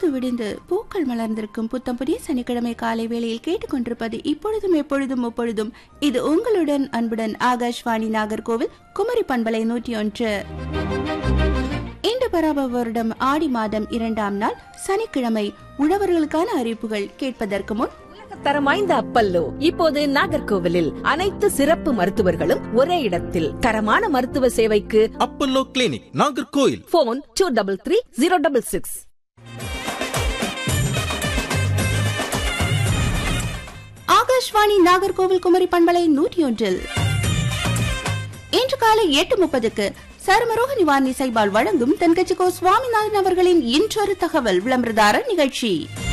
பொழுது விடிந்து பூக்கள் மலர்ந்திருக்கும் புத்தம் புதிய சனிக்கிழமை காலை வேளையில் கேட்டுக்கொண்டிருப்பது இப்பொழுதும் எப்பொழுதும் முப்பொழுதும் இது உங்களுடன் அன்புடன் ஆகாஷ்வாணி நாகர்கோவில் குமரி பண்பலை நூற்றி ஒன்று இன்று பராப வருடம் ஆடி மாதம் இரண்டாம் நாள் சனிக்கிழமை உழவர்களுக்கான அறிவிப்புகள் கேட்பதற்கு முன் தரம் வாய்ந்த அப்பல்லோ இப்போது நாகர்கோவிலில் அனைத்து சிறப்பு மருத்துவர்களும் ஒரே இடத்தில் தரமான மருத்துவ சேவைக்கு Apollo clinic Nagercoil phone two double three zero double six Akashvani Nagercoil Kumari பண்பலை நூற்றி ஒன்றில் இன்று காலை எட்டு முப்பதுக்கு சருமரோக நிவாரணி சைபால் வழங்கும் தென்கட்சிக்கோ சுவாமிநாதன் அவர்களின் இன்றொரு தகவல் விளம்பரதார நிகழ்ச்சி